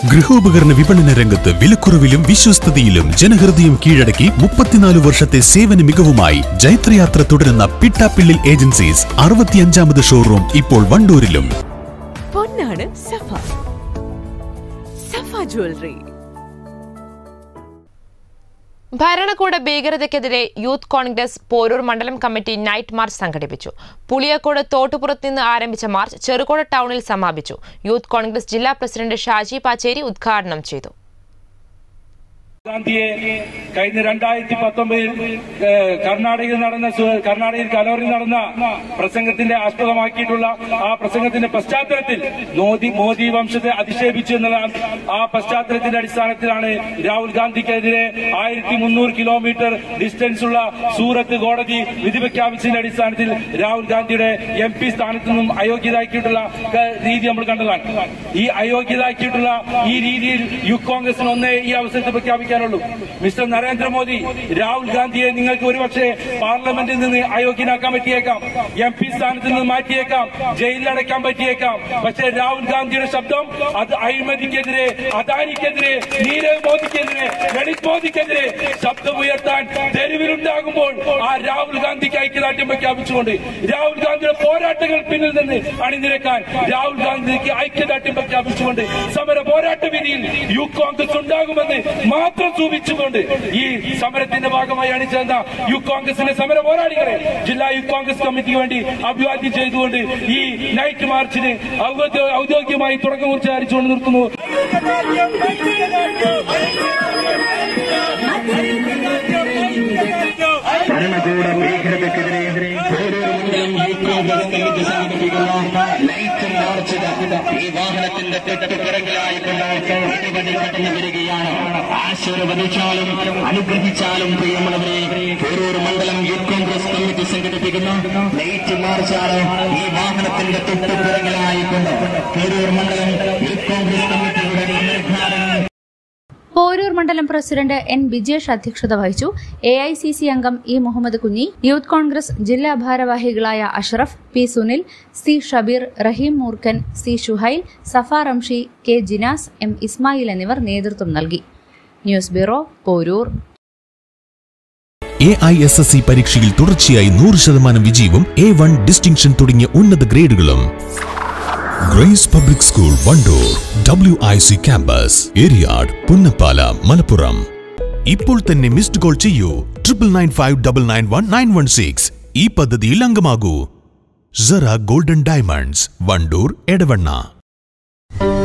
ഗൃഹോപകരണ വിപണന രംഗത്ത് വിലക്കുറവിലും വിശ്വസ്തതയിലും ജനഹൃദയം കീഴടക്കി മുപ്പത്തിനാല് വർഷത്തെ സേവന മികവുമായി ജൈത്രയാത്ര തുടരുന്ന പിട്ടാപ്പിള്ളിൽ ഏജൻസീസ് അറുപത്തിയഞ്ചാമത് ഷോറൂം ഇപ്പോൾ വണ്ടൂരിലും പൊന്നാണ് സഫ സഫ ജ്വല്ലറി ഭരണകൂട ഭീകരതയ്ക്കെതിരെ യൂത്ത് കോൺഗ്രസ് പോരൂർ മണ്ഡലം കമ്മിറ്റി നൈറ്റ് മാർച്ച് സംഘടിപ്പിച്ചു പുളിയക്കോട് തോട്ടുപുറത്ത് നിന്ന് ആരംഭിച്ച മാർച്ച് ചെറുകോട് ടൗണിൽ സമാപിച്ചു യൂത്ത് കോൺഗ്രസ് ജില്ലാ പ്രസിഡന്റ് ഷാജി പാച്ചേരി ഉദ്ഘാടനം ചെയ്തു ഗാന്ധിയെ കഴിഞ്ഞ രണ്ടായിരത്തി പത്തൊമ്പതിൽ കർണാടകയിൽ നടന്ന സു- കർണാടകയിൽ കലോറിൽ നടന്ന പ്രസംഗത്തിന്റെ ആസ്പദമാക്കിയിട്ടുള്ള ആ പ്രസംഗത്തിന്റെ പശ്ചാത്തലത്തിൽ മോദി മോദി വംശത്തെ അധിക്ഷേപിച്ചു എന്നുള്ള ആ പശ്ചാത്തലത്തിന്റെ അടിസ്ഥാനത്തിലാണ് രാഹുൽ ഗാന്ധിക്കെതിരെ ആയിരത്തി മുന്നൂറ് കിലോമീറ്റർ ഡിസ്റ്റൻസ് ഉള്ള സൂറത്ത് കോടതി വിധി പ്രഖ്യാപിച്ചതിന്റെ അടിസ്ഥാനത്തിൽ രാഹുൽ ഗാന്ധിയുടെ എം പി സ്ഥാനത്ത് നിന്നും അയോഗ്യതാക്കിയിട്ടുള്ള ക- രീതി നമ്മൾ കണ്ടതാണ് ഈ അയോഗ്യതാക്കിയിട്ടുള്ള ഈ രീതിയിൽ യൂത്ത് കോൺഗ്രസിന് ഒന്നേ ഈ അവസരത്തിൽ പ്രഖ്യാപിക്കാനുള്ളൂ മിസ്റ്റർ നരേന്ദ്രമോദി രാഹുൽ ഗാന്ധിയെ നിങ്ങൾക്ക് ഒരുപക്ഷെ പാർലമെന്റിൽ നിന്ന് അയോഗ്യനാക്കാൻ പറ്റിയേക്കാം എം പി സ്ഥാനത്ത് നിന്ന് മാറ്റിയേക്കാം ജയിലിലടയ്ക്കാൻ പറ്റിയേക്കാം പക്ഷേ രാഹുൽ ഗാന്ധിയുടെ ശബ്ദം അത് അഴിമതിക്കെതിരെ അദാനിക്കെതിരെ നീരവ് മോദിക്കെതിരെ ലളിത് മോദിക്കെതിരെ ശബ്ദമുയർത്താൻ തെരുവിലുണ്ടാകുമ്പോൾ ആ രാഹുൽ ഗാന്ധിക്ക് ഐക്യദാർഢ്യം പ്രഖ്യാപിച്ചുകൊണ്ട് രാഹുൽ ഗാന്ധിയുടെ പോരാട്ടങ്ങൾ പിന്നിൽ നിന്ന് അണിനിരക്കാൻ രാഹുൽ ഗാന്ധിക്ക് ഐക്യദാർഢ്യം പ്രഖ്യാപിച്ചുകൊണ്ട് സമര പോരാട്ട വിധിയിൽ യൂത്ത് കോൺഗ്രസ് ഉണ്ടാകുമെന്ന് മാത്രം സൂചിപ്പിച്ചുകൊണ്ട് ഈ സമരത്തിന്റെ ഭാഗമായി അണിചേർന്ന യൂത്ത് കോൺഗ്രസിന്റെ സമര പോരാളികളെ ജില്ലാ യൂത്ത് കോൺഗ്രസ് കമ്മിറ്റിക്ക് വേണ്ടി അഭിവാദ്യം ചെയ്തുകൊണ്ട് ഈ നൈറ്റ് മാർച്ചിന് ഔദ്യോ- ഔദ്യോഗികമായി തുടക്കം കുറിച്ച് അറിയിച്ചുകൊണ്ട് നിർത്തുന്നു ഭരണകൂട ഭീകരതയ്ക്കെതിരെ ഓരോ മണ്ഡലം യൂത്ത് കോൺഗ്രസ് കമ്മിറ്റി സംഘടിപ്പിക്കുന്ന ലൈറ്റ് മാർച്ച് ഈ വാഹനത്തിന്റെ തൊട്ടുപിറകിലായിക്കൊണ്ട് ഇതുവഴി കടന്നു വരികയാണ് ആശീർവദിച്ചാലും അനുഗ്രഹിച്ചാലും പ്രിയമുള്ളവരെ ഓരോ മണ്ഡലം യൂത്ത് കോൺഗ്രസ് കമ്മിറ്റി സംഘടിപ്പിക്കുന്ന ലൈറ്റ് മാർച്ചാണ് ഈ വാഹനത്തിന്റെ തൊട്ടുപിറകിലായിക്കൊണ്ട് ഓരോ മണ്ഡലം യൂത്ത് കോൺഗ്രസ് കമ്മിറ്റിയുടെ ഉദ്ഘാടനം പോരൂർ മണ്ഡലം പ്രസിഡന്റ് എൻ ബിജേഷ് അധ്യക്ഷത വഹിച്ചു എ ഐ സി സി അംഗം ഇ മുഹമ്മദ് കുഞ്ഞി യൂത്ത് കോൺഗ്രസ് ജില്ലാ ഭാരവാഹികളായ Ashraf P Sunil C Shabeer Rahim Moorkan C Shuhail Safa Ramshi K Jinas M Ismail എന്നിവർ നേതൃത്വം നൽകി news bureau Poroor A I S S C പരീക്ഷയിൽ തുടർച്ചയായി നൂറ് ശതമാനം വിജയവും എ വൺ ഡിസ്റ്റിങ്ഷൻ തുടങ്ങിയ ഉന്നത ഗ്രേഡുകളും Grace public school Wandoor W I C campus Eriyad Punnappala Malappuram ഇപ്പോൾ തന്നെ മിസ്ഡ് കോൾ ചെയ്യൂ triple nine five double nine one nine one six ഈ പദ്ധതിയിൽ അംഗമാകൂ സറ ഗോൾഡൻ ഡയമണ്ട്സ് വണ്ടൂർ എടവണ്ണ